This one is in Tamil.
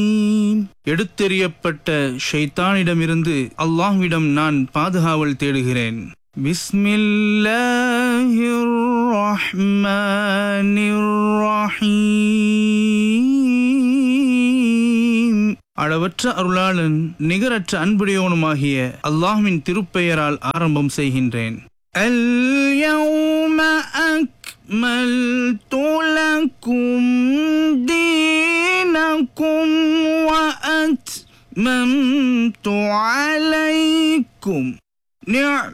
எடுத்தெறியப்பட்ட ஷைத்தானிடமிருந்து அல்லாஹ்விடம் நான் பாதுகாவல் தேடுகிறேன் பிஸ்மில்லாஹிர் ரஹ்மானிர் ரஹீம் அளவற்ற அருளாளன் நிகரற்ற அன்புடையவனுமாகிய அல்லாஹ்வின் திருப்பெயரால் ஆரம்பம் செய்கின்றேன் اليوم أكملت لكم دينكم وأتممت عليكم نعم